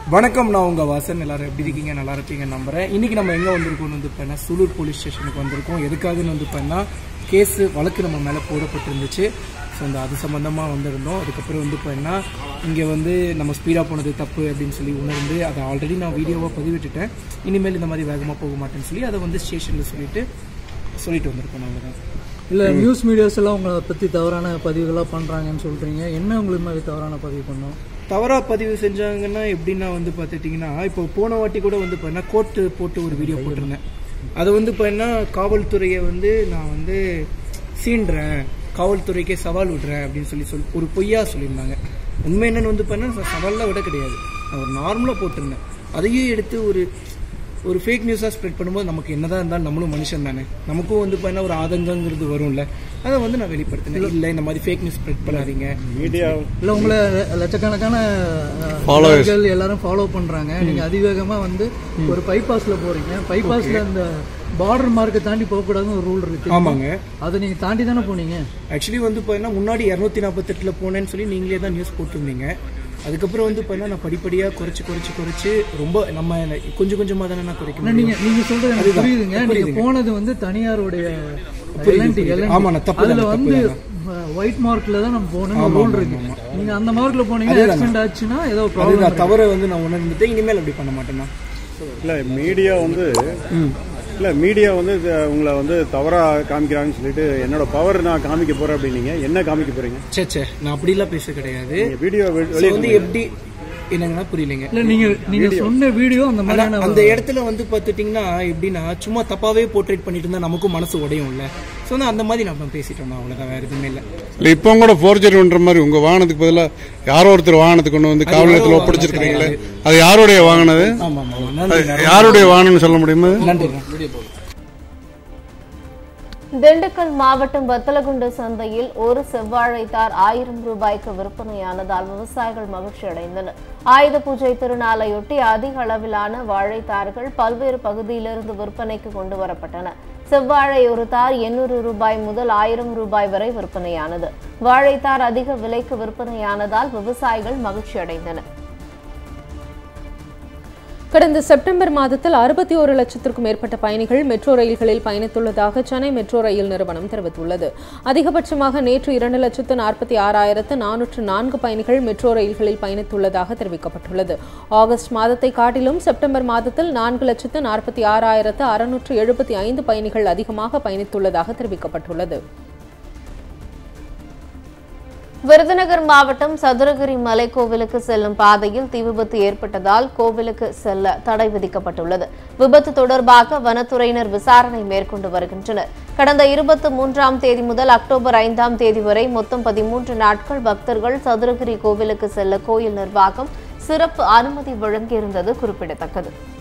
வணக்கம் நான் உங்க வாசன் எல்லாரும் எப்படி இருக்கீங்க நல்லா இருப்பீங்க நம்புறேன் இன்னைக்கு நம்ம எங்க வந்திருக்கோம்னு வந்து பார்த்தா சூலூர் போலீஸ் ஸ்டேஷனுக்கு வந்திருக்கோம் எதுக்காகன்னு வந்து பார்த்தா கேஸ் வழக்கு நம்ம மேலே போடப்பட்டிருந்துச்சு ஸோ அந்த அது சம்மந்தமாக வந்திருந்தோம் அதுக்கப்புறம் வந்து பார்த்தீங்கன்னா இங்கே வந்து நம்ம ஸ்பீடாக போனது தப்பு அப்படின்னு சொல்லி உணர்ந்து அதை ஆல்ரெடி நான் வீடியோவாக பதிவிட்டுட்டேன் இனிமேல் இந்த மாதிரி வேகமாக போக மாட்டேன்னு சொல்லி அதை வந்து ஸ்டேஷனில் சொல்லிட்டு சொல்லிட்டு வந்திருக்கோம் நாங்கள் தான் இல்லை நியூஸ் மீடியாஸ் எல்லாம் உங்களை பற்றி தவறான பதிவுகளாக பண்ணுறாங்கன்னு சொல்கிறீங்க என்ன உங்களுக்கு மாதிரி தவறான பதிவு பண்ணோம் தவறாக பதிவு செஞ்சாங்கன்னா எப்படின்னா வந்து பார்த்துட்டிங்கன்னா இப்போ போன வாட்டி கூட வந்து பார்த்தீங்கன்னா கோர்ட்டு போட்டு ஒரு வீடியோ போட்டிருந்தேன் அது வந்து பார்த்தீங்கன்னா காவல்துறையை வந்து நான் வந்து சீண்டுறேன் காவல்துறைக்கே சவால் விடுறேன் அப்படின்னு சொல்லி சொல் ஒரு பொய்யா சொல்லியிருந்தாங்க உண்மை என்னன்னு வந்து பார்த்தீங்கன்னா சவால்லாம் விட கிடையாது நான் ஒரு நார்மலாக போட்டிருந்தேன் அதையும் எடுத்து ஒரு ஒரு ஃபேக் நியூஸாக ஸ்ப்ரெட் பண்ணும்போது நமக்கு என்னதான் இருந்தாலும் நம்மளும் மனுஷன் தானே நமக்கும் வந்து பார்த்தீங்கன்னா ஒரு ஆதங்கங்கிறது வரும்ல அதை வந்து நான் வெளிப்படுத்தினேன் இல்லை இந்த மாதிரி ஃபேக் நியூஸ் ஸ்ப்ரெட் பண்ணாதீங்க மீடியா இல்லை உங்களை லட்சக்கணக்கான ஃபாலோவர்கள் எல்லாரும் ஃபாலோ பண்ணுறாங்க நீங்கள் அதிவேகமாக வந்து ஒரு பைபாஸில் போகிறீங்க பைபாஸில் அந்த பார்டர் மார்க்கை தாண்டி போகக்கூடாதுன்னு ஒரு ரூல் இருக்கு ஆமாங்க அதை நீங்கள் தாண்டி தானே போனீங்க ஆக்சுவலி வந்து பார்த்தீங்கன்னா முன்னாடி இரநூத்தி நாற்பத்தெட்டில் போனேன்னு சொல்லி நீங்களே தான் நியூஸ் போட்டிருந்தீங்க அதுக்கப்புறம் வந்து பார்த்தீங்கன்னா நான் படிப்படியாக குறைச்சி குறைச்சி குறைச்சி ரொம்ப நம்ம கொஞ்சம் கொஞ்சமாக தானே நான் குறைக்க முடியும் நீங்க நீங்க சொல்றது எனக்கு புரியுதுங்க நீங்க போனது வந்து தனியாருடைய LNT, LNT. ஆமா, நான் தப்பு அதுல தான், வந்து ஒயிட் மார்க்ல தான் நம்ம போகணும் ரூல் இருக்கு நீங்க அந்த மார்க்ல போனீங்கன்னா ஆக்சிடென்ட் ஆச்சுன்னா ஏதோ ப்ராப்ளம் அதுதான் தவறை வந்து நான் உணர்ந்துட்டு இனிமேல் அப்படி பண்ண மாட்டேன்னா இல்ல மீடியா வந்து இல்ல மீடியா வந்து இது உங்களை வந்து தவறா காமிக்கிறாங்கன்னு சொல்லிட்டு என்னோட பவர் நான் காமிக்க போறேன் அப்படின்னீங்க என்ன காமிக்க போறீங்க சே சே நான் அப்படிலாம் பேச கிடையாது நீங்க வீடியோ So வெளியே வந்து எப்படி என்னங்கன்னா புரியலைங்க இல்ல நீங்க நீங்க சொன்ன வீடியோ அந்த ஆனா, மாதிரியான அந்த இடத்துல வந்து பார்த்துட்டிங்கன்னா எப்படின்னா சும்மா தப்பாவே போர்ட்ரேட் பண்ணிட்டு இருந்தா நமக்கும் மனசு உடையும்ல ஸோ வந்து அந்த மாதிரி நம்ம பேசிட்டோம் அவ்வளோதான் வேற எதுவுமே இல்லை இல்ல இப்போ கூட ஃபோர்ஜரி பண்ற மாதிரி உங்க வாகனத்துக்கு பதிலா யாரோ ஒருத்தர் வாகனத்தை கொண்டு வந்து காவல் நிலையத்தில் ஒப்படைச்சிருக்கீங்களே அது யாருடைய வாகனம் அது ஆமா ஆமா நன்றி அது யாருடைய வாகனம்னு சொல்ல முடியுமா நன்றி திண்டுக்கல் மாவட்டம் வத்தலகுண்டு சந்தையில் ஒரு செவ்வாழைத்தார் ஆயிரம் ரூபாய்க்கு விற்பனையானதால் விவசாயிகள் மகிழ்ச்சி அடைந்தனர் ஆயுத பூஜை திருநாளையொட்டி அதிக அளவிலான வாழைத்தார்கள் பல்வேறு பகுதியிலிருந்து விற்பனைக்கு கொண்டு வரப்பட்டன செவ்வாழை ஒரு தார் எண்ணூறு ரூபாய் முதல் ஆயிரம் ரூபாய் வரை விற்பனையானது வாழைத்தார் அதிக விலைக்கு விற்பனையானதால் விவசாயிகள் மகிழ்ச்சி அடைந்தனர் கடந்த செப்டம்பர் மாதத்தில் அறுபத்தி ஒரு லட்சத்திற்கும் மேற்பட்ட பயணிகள் மெட்ரோ ரயில்களில் பயணித்துள்ளதாக சென்னை மெட்ரோ ரயில் நிறுவனம் தெரிவித்துள்ளது அதிகபட்சமாக நேற்று இரண்டு லட்சத்து நாற்பத்தி ஆறாயிரத்து நானூற்று நான்கு பயணிகள் மெட்ரோ ரயில்களில் பயணித்துள்ளதாக தெரிவிக்கப்பட்டுள்ளது ஆகஸ்ட் மாதத்தை காட்டிலும் செப்டம்பர் மாதத்தில் நான்கு லட்சத்து நாற்பத்தி ஆறாயிரத்து அறுநூற்று எழுபத்தி ஐந்து பயணிகள் அதிகமாக பயணித்துள்ளதாக தெரிவிக்கப்பட்டுள்ளது விருதுநகர் மாவட்டம் சதுரகிரி மலை கோவிலுக்கு செல்லும் பாதையில் தீ விபத்து ஏற்பட்டதால் கோவிலுக்கு செல்ல தடை விதிக்கப்பட்டுள்ளது விபத்து தொடர்பாக வனத்துறையினர் விசாரணை மேற்கொண்டு வருகின்றனர் கடந்த இருபத்தி மூன்றாம் தேதி முதல் அக்டோபர் ஐந்தாம் தேதி வரை மொத்தம் பதிமூன்று நாட்கள் பக்தர்கள் சதுரகிரி கோவிலுக்கு செல்ல கோயில் நிர்வாகம் சிறப்பு அனுமதி வழங்கியிருந்தது குறிப்பிடத்தக்கது